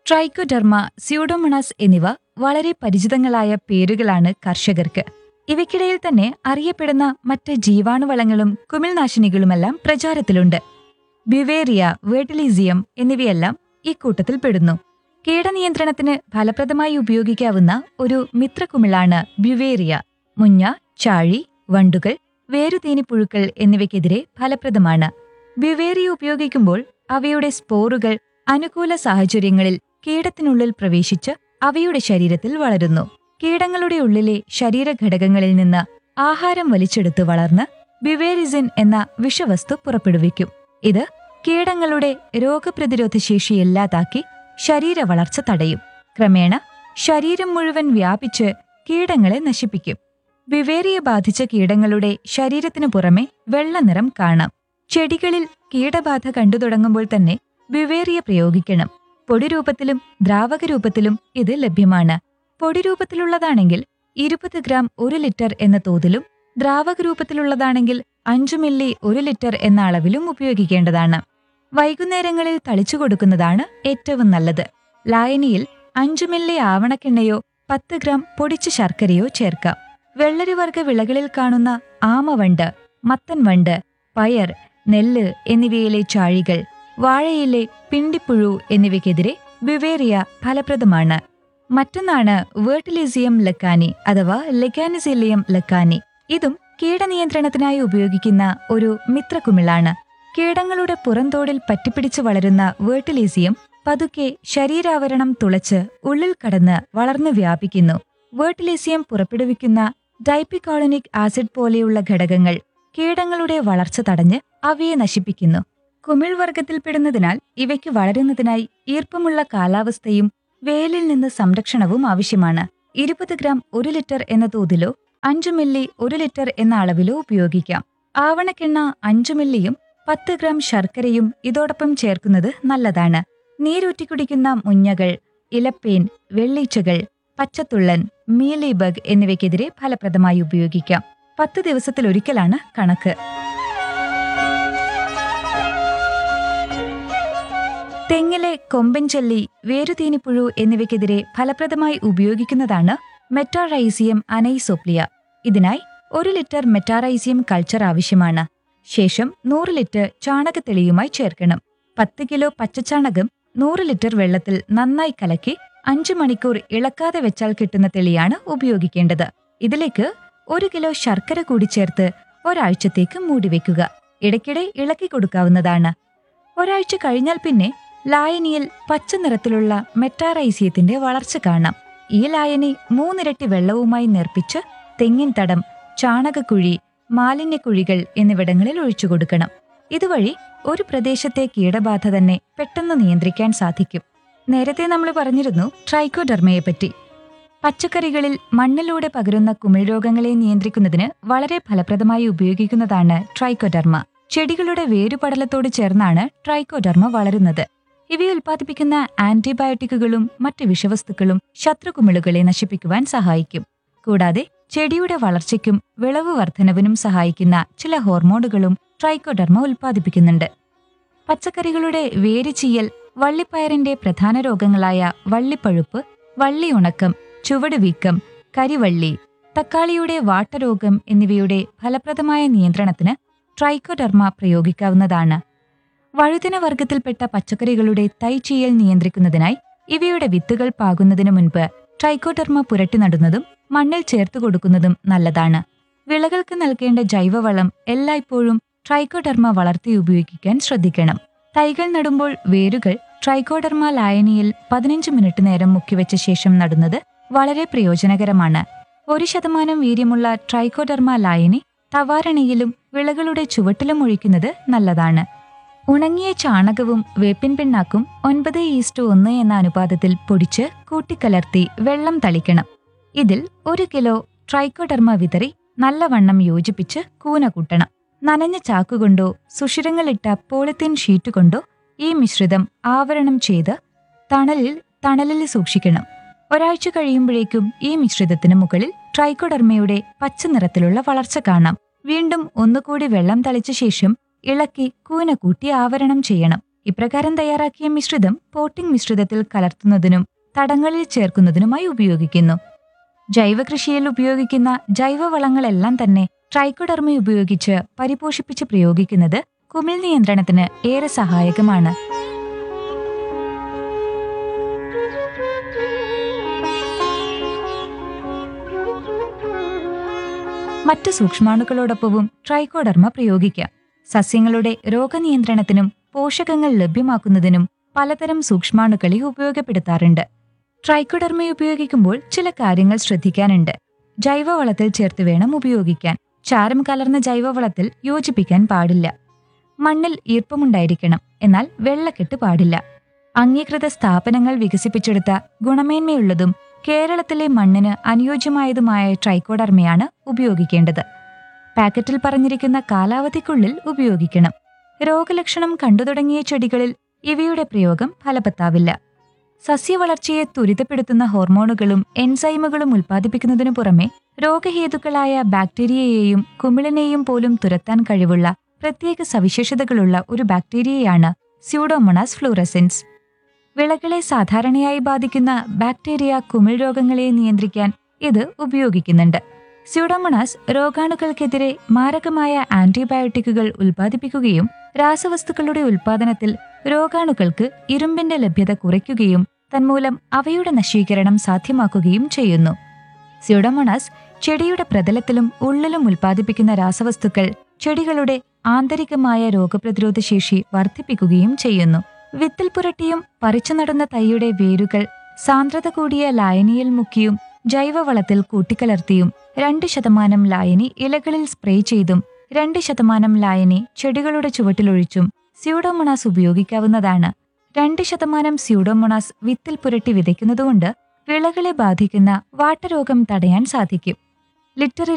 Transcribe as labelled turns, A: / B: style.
A: trichoderma Pseudomonas എന്നിവ വളരെ പരിചിതങ്ങളായ പേരുകളാണ് കർഷകർക്ക് ഇവയ്ക്കിടയിൽ തന്നെ അറിയപ്പെടുന്ന മറ്റ് ജീവാണുവളങ്ങളും കുമിൾനാശിനികളുമെല്ലാം പ്രചാരത്തിലുണ്ട് ബ്യുവേറിയ വേർട്ടിലീസിയം എന്നിവയെല്ലാം ഈ കൂട്ടത്തിൽ പെടുന്നു കീടനിയന്ത്രണത്തിന് ഫലപ്രദമായി ഉപയോഗിക്കാവുന്ന ഒരു മിത്രകുമിളാണ് ബ്യുവേറിയ മുഞ്ഞ ചാഴി വണ്ടുകൾ വേരുതീനിപ്പുഴുക്കൾ എന്നിവയ്ക്കെതിരെ ഫലപ്രദമാണ് ബ്യുവേറിയ ഉപയോഗിക്കുമ്പോൾ അവയുടെ സ്പോറുകൾ അനുകൂല സാഹചര്യങ്ങളിൽ കീടത്തിനുള്ളിൽ പ്രവേശിച്ച് അവയുടെ ശരീരത്തിൽ വളരുന്നു കീടങ്ങളുടെ ഉള്ളിലെ ശരീരഘടകങ്ങളിൽ നിന്ന് ആഹാരം വലിച്ചെടുത്ത് വളർന്ന് ബിവേരിസിൻ എന്ന വിഷവസ്തു പുറപ്പെടുവിക്കും ഇത് കീടങ്ങളുടെ രോഗപ്രതിരോധ ശേഷി ഇല്ലാതാക്കി ശരീര വളർച്ച തടയും ക്രമേണ ശരീരം മുഴുവൻ വ്യാപിച്ച് കീടങ്ങളെ നശിപ്പിക്കും വിവേരിയെ ബാധിച്ച കീടങ്ങളുടെ ശരീരത്തിനു പുറമെ വെള്ളനിറം കാണാം ചെടികളിൽ കീടബാധ കണ്ടു തുടങ്ങുമ്പോൾ തന്നെ വിവേറിയ പ്രയോഗിക്കണം പൊടിരൂപത്തിലും ദ്രാവക രൂപത്തിലും ഇത് ലഭ്യമാണ് പൊടി രൂപത്തിലുള്ളതാണെങ്കിൽ ഇരുപത് ഗ്രാം ഒരു ലിറ്റർ എന്ന തോതിലും ദ്രാവക രൂപത്തിലുള്ളതാണെങ്കിൽ അഞ്ചു മില്ലി ഒരു ലിറ്റർ എന്ന അളവിലും ഉപയോഗിക്കേണ്ടതാണ് വൈകുന്നേരങ്ങളിൽ തളിച്ചു കൊടുക്കുന്നതാണ് ഏറ്റവും നല്ലത് ലായനിയിൽ അഞ്ചു മില്ലി ആവണക്കെണ്ണയോ പത്ത് ഗ്രാം പൊടിച്ച ശർക്കരയോ ചേർക്കാം വെള്ളരിവർഗ വിളകളിൽ കാണുന്ന ആമവണ്ട് മത്തൻവണ്ട് പയർ നെല്ല് എന്നിവയിലെ ചാഴികൾ വാഴയിലെ പിണ്ടിപ്പുഴു എന്നിവയ്ക്കെതിരെ ബിവേറിയ ഫലപ്രദമാണ് മറ്റൊന്നാണ് വേർട്ടിലിസിയം ലക്കാനി അഥവാ ലെക്കാനിസിലിയം ലക്കാനി ഇതും കീടനിയന്ത്രണത്തിനായി ഉപയോഗിക്കുന്ന ഒരു മിത്രകുമിളാണ് കീടങ്ങളുടെ പുറന്തോടിൽ പറ്റിപ്പിടിച്ച് വളരുന്ന വേർട്ടിലിസിയം പതുക്കെ ശരീരാവരണം തുളച്ച് ഉള്ളിൽ കടന്ന് വളർന്നു വ്യാപിക്കുന്നു വേർട്ടിലിസിയം പുറപ്പെടുവിക്കുന്ന ഡൈപ്പിക്കോളനിക് ആസിഡ് പോലെയുള്ള ഘടകങ്ങൾ കീടങ്ങളുടെ വളർച്ച തടഞ്ഞ് അവയെ നശിപ്പിക്കുന്നു കുമിൾ വർഗത്തിൽപ്പെടുന്നതിനാൽ ഇവയ്ക്ക് വളരുന്നതിനായി ഈർപ്പമുള്ള കാലാവസ്ഥയും വേലിൽ നിന്ന് സംരക്ഷണവും ആവശ്യമാണ് ഇരുപത് ഗ്രാം ഒരു ലിറ്റർ എന്ന തോതിലോ അഞ്ചു മില്ലി ഒരു ലിറ്റർ എന്ന അളവിലോ ഉപയോഗിക്കാം ആവണക്കെണ്ണ അഞ്ചു മില്ലിയും പത്ത് ഗ്രാം ശർക്കരയും ഇതോടൊപ്പം ചേർക്കുന്നത് നല്ലതാണ് നീരൂറ്റി കുടിക്കുന്ന മുഞ്ഞകൾ ഇലപ്പേൻ വെള്ളീച്ചകൾ പച്ചത്തുള്ളൻ മീലിബഗ് എന്നിവയ്ക്കെതിരെ ഫലപ്രദമായി ഉപയോഗിക്കാം പത്ത് ദിവസത്തിലൊരിക്കലാണ് കണക്ക് തെങ്ങിലെ കൊമ്പൻ ചെല്ലി വേരുതീനിപ്പുഴു എന്നിവയ്ക്കെതിരെ ഫലപ്രദമായി ഉപയോഗിക്കുന്നതാണ് മെറ്റാറൈസിയം അനൈസോപ്ലിയ ഇതിനായി ഒരു ലിറ്റർ മെറ്റാറൈസിയം കൾച്ചർ ആവശ്യമാണ് ശേഷം നൂറ് ലിറ്റർ ചാണകത്തെളിയുമായി ചേർക്കണം പത്ത് കിലോ പച്ചച്ചാണകം നൂറ് ലിറ്റർ വെള്ളത്തിൽ നന്നായി കലക്കി അഞ്ചു മണിക്കൂർ ഇളക്കാതെ വെച്ചാൽ കിട്ടുന്ന തെളിയാണ് ഉപയോഗിക്കേണ്ടത് ഇതിലേക്ക് ഒരു കിലോ ശർക്കര കൂടി ചേർത്ത് ഒരാഴ്ചത്തേക്ക് മൂടിവെക്കുക ഇടയ്ക്കിടെ ഇളക്കി കൊടുക്കാവുന്നതാണ് ഒരാഴ്ച കഴിഞ്ഞാൽ പിന്നെ ലായനിയിൽ പച്ച നിറത്തിലുള്ള മെറ്റാറൈസിയത്തിന്റെ വളർച്ച കാണാം ഈ ലായനി മൂന്നിരട്ടി വെള്ളവുമായി നേർപ്പിച്ച് തെങ്ങിൻ തടം ചാണകക്കുഴി മാലിന്യക്കുഴികൾ എന്നിവിടങ്ങളിൽ ഒഴിച്ചു കൊടുക്കണം ഇതുവഴി ഒരു പ്രദേശത്തെ കീടബാധ തന്നെ പെട്ടെന്ന് നിയന്ത്രിക്കാൻ സാധിക്കും നേരത്തെ നമ്മൾ പറഞ്ഞിരുന്നു ട്രൈക്കോഡർമയെ പറ്റി പച്ചക്കറികളിൽ മണ്ണിലൂടെ പകരുന്ന കുമിൾ രോഗങ്ങളെ നിയന്ത്രിക്കുന്നതിന് വളരെ ഫലപ്രദമായി ഉപയോഗിക്കുന്നതാണ് ട്രൈക്കോഡർമ ചെടികളുടെ വേരുപടലത്തോട് ചേർന്നാണ് ട്രൈക്കോഡർമ വളരുന്നത് ഇവയെ ഉൽപ്പാദിപ്പിക്കുന്ന ആന്റിബയോട്ടിക്കുകളും മറ്റ് വിഷവസ്തുക്കളും ശത്രുകുമിളുകളെ നശിപ്പിക്കുവാൻ സഹായിക്കും കൂടാതെ ചെടിയുടെ വളർച്ചയ്ക്കും വിളവ് വർധനവിനും സഹായിക്കുന്ന ചില ഹോർമോണുകളും ട്രൈക്കോഡർമ ഉൽപ്പാദിപ്പിക്കുന്നുണ്ട് പച്ചക്കറികളുടെ വേരുചീയൽ വള്ളിപ്പയറിന്റെ പ്രധാന രോഗങ്ങളായ വള്ളിപ്പഴുപ്പ് വള്ളിയുണക്കം ചുവട് വീക്കം കരിവള്ളി തക്കാളിയുടെ വാട്ടരോഗം എന്നിവയുടെ ഫലപ്രദമായ നിയന്ത്രണത്തിന് ട്രൈക്കോഡർമ പ്രയോഗിക്കാവുന്നതാണ് വഴുതിന വർഗത്തിൽപ്പെട്ട പച്ചക്കറികളുടെ തൈ ചീയൽ നിയന്ത്രിക്കുന്നതിനായി ഇവയുടെ വിത്തുകൾ പാകുന്നതിനു മുൻപ് ട്രൈക്കോഡർമ പുരട്ടി നടുന്നതും മണ്ണിൽ ചേർത്തു കൊടുക്കുന്നതും നല്ലതാണ് വിളകൾക്ക് നൽകേണ്ട ജൈവവളം എല്ലായ്പ്പോഴും ട്രൈക്കോഡർമ വളർത്തി ഉപയോഗിക്കാൻ ശ്രദ്ധിക്കണം തൈകൾ നടുമ്പോൾ വേരുകൾ ട്രൈക്കോഡർമ ലായനിയിൽ പതിനഞ്ച് മിനിറ്റ് നേരം മുക്കിവെച്ച ശേഷം നടുന്നത് വളരെ പ്രയോജനകരമാണ് ഒരു ശതമാനം വീര്യമുള്ള ട്രൈക്കോഡർമ ലായനി തവാരണയിലും വിളകളുടെ ചുവട്ടിലും ഒഴിക്കുന്നത് നല്ലതാണ് ഉണങ്ങിയ ചാണകവും വേപ്പിൻ പിണ്ണാക്കും ഒൻപത് ഈസ്റ്റു ഒന്ന് എന്ന അനുപാതത്തിൽ പൊടിച്ച് കൂട്ടിക്കലർത്തി വെള്ളം തളിക്കണം ഇതിൽ ഒരു കിലോ ട്രൈക്കോഡർമ വിതറി നല്ലവണ്ണം യോജിപ്പിച്ച് കൂന കൂട്ടണം നനഞ്ഞ ചാക്കുകൊണ്ടോ സുഷിരങ്ങളിട്ട പോളിത്തീൻ ഷീറ്റ് കൊണ്ടോ ഈ മിശ്രിതം ആവരണം ചെയ്ത് തണലിൽ തണലിൽ സൂക്ഷിക്കണം ഒരാഴ്ച കഴിയുമ്പോഴേക്കും ഈ മിശ്രിതത്തിന് മുകളിൽ ട്രൈക്കോഡർമയുടെ പച്ച നിറത്തിലുള്ള വളർച്ച കാണാം വീണ്ടും ഒന്നുകൂടി വെള്ളം തളിച്ച ശേഷം ഇളക്കി കൂന കൂട്ടി ആവരണം ചെയ്യണം ഇപ്രകാരം തയ്യാറാക്കിയ മിശ്രിതം പോട്ടിംഗ് മിശ്രിതത്തിൽ കലർത്തുന്നതിനും തടങ്ങളിൽ ചേർക്കുന്നതിനുമായി ഉപയോഗിക്കുന്നു ജൈവകൃഷിയിൽ ഉപയോഗിക്കുന്ന ജൈവവളങ്ങളെല്ലാം തന്നെ ട്രൈക്കോഡർമ ഉപയോഗിച്ച് പരിപോഷിപ്പിച്ച് പ്രയോഗിക്കുന്നത് കുമിൾ നിയന്ത്രണത്തിന് ഏറെ സഹായകമാണ് മറ്റ് സൂക്ഷ്മാണുക്കളോടൊപ്പവും ട്രൈക്കോഡർമ പ്രയോഗിക്കാം സസ്യങ്ങളുടെ രോഗനിയന്ത്രണത്തിനും പോഷകങ്ങൾ ലഭ്യമാക്കുന്നതിനും പലതരം സൂക്ഷ്മാണുക്കളെ ഉപയോഗപ്പെടുത്താറുണ്ട് ട്രൈക്കോഡർമ ഉപയോഗിക്കുമ്പോൾ ചില കാര്യങ്ങൾ ശ്രദ്ധിക്കാനുണ്ട് ജൈവവളത്തിൽ ചേർത്ത് വേണം ഉപയോഗിക്കാൻ ചാരം കലർന്ന ജൈവവളത്തിൽ യോജിപ്പിക്കാൻ പാടില്ല മണ്ണിൽ ഈർപ്പമുണ്ടായിരിക്കണം എന്നാൽ വെള്ളക്കെട്ട് പാടില്ല അംഗീകൃത സ്ഥാപനങ്ങൾ വികസിപ്പിച്ചെടുത്ത ഗുണമേന്മയുള്ളതും കേരളത്തിലെ മണ്ണിന് അനുയോജ്യമായതുമായ ട്രൈക്കോഡർമയാണ് ഉപയോഗിക്കേണ്ടത് പാക്കറ്റിൽ പറഞ്ഞിരിക്കുന്ന കാലാവധിക്കുള്ളിൽ ഉപയോഗിക്കണം രോഗലക്ഷണം കണ്ടു തുടങ്ങിയ ചെടികളിൽ ഇവയുടെ പ്രയോഗം ഫലവത്താവില്ല സസ്യവളർച്ചയെ ത്വരിതപ്പെടുത്തുന്ന ഹോർമോണുകളും എൻസൈമുകളും ഉൽപ്പാദിപ്പിക്കുന്നതിനു പുറമെ രോഗഹേതുക്കളായ ബാക്ടീരിയയെയും കുമിളിനെയും പോലും തുരത്താൻ കഴിവുള്ള പ്രത്യേക സവിശേഷതകളുള്ള ഒരു ബാക്ടീരിയയാണ് സ്യൂഡോമോണാസ് ഫ്ലൂറസെൻസ് വിളകളെ സാധാരണയായി ബാധിക്കുന്ന ബാക്ടീരിയ കുമിൾ രോഗങ്ങളെ നിയന്ത്രിക്കാൻ ഇത് ഉപയോഗിക്കുന്നുണ്ട് സ്യൂഡോമോണാസ് രോഗാണുക്കൾക്കെതിരെ മാരകമായ ആന്റിബയോട്ടിക്കുകൾ ഉൽപ്പാദിപ്പിക്കുകയും രാസവസ്തുക്കളുടെ ഉൽപ്പാദനത്തിൽ രോഗാണുക്കൾക്ക് ഇരുമ്പിന്റെ ലഭ്യത കുറയ്ക്കുകയും തന്മൂലം അവയുടെ നശീകരണം സാധ്യമാക്കുകയും ചെയ്യുന്നു സ്യൂഡോമോണാസ് ചെടിയുടെ പ്രതലത്തിലും ഉള്ളിലും ഉൽപ്പാദിപ്പിക്കുന്ന രാസവസ്തുക്കൾ ചെടികളുടെ ആന്തരികമായ രോഗപ്രതിരോധ ശേഷി വർദ്ധിപ്പിക്കുകയും ചെയ്യുന്നു വിത്തിൽ പുരട്ടിയും പറിച്ചു നടുന്ന തൈയുടെ വേരുകൾ സാന്ദ്രത കൂടിയ ലായനിയിൽ മുക്കിയും ജൈവവളത്തിൽ കൂട്ടിക്കലർത്തിയും രണ്ട് ശതമാനം ലായനി ഇലകളിൽ സ്പ്രേ ചെയ്തും രണ്ട് ശതമാനം ലായനി ചെടികളുടെ ചുവട്ടിലൊഴിച്ചും സ്യൂഡോമോണാസ് ഉപയോഗിക്കാവുന്നതാണ് രണ്ട് ശതമാനം സ്യൂഡോമോണാസ് വിത്തിൽ പുരട്ടി വിതയ്ക്കുന്നതുകൊണ്ട് വിളകളെ ബാധിക്കുന്ന വാട്ടരോഗം തടയാൻ സാധിക്കും ലിറ്ററിൽ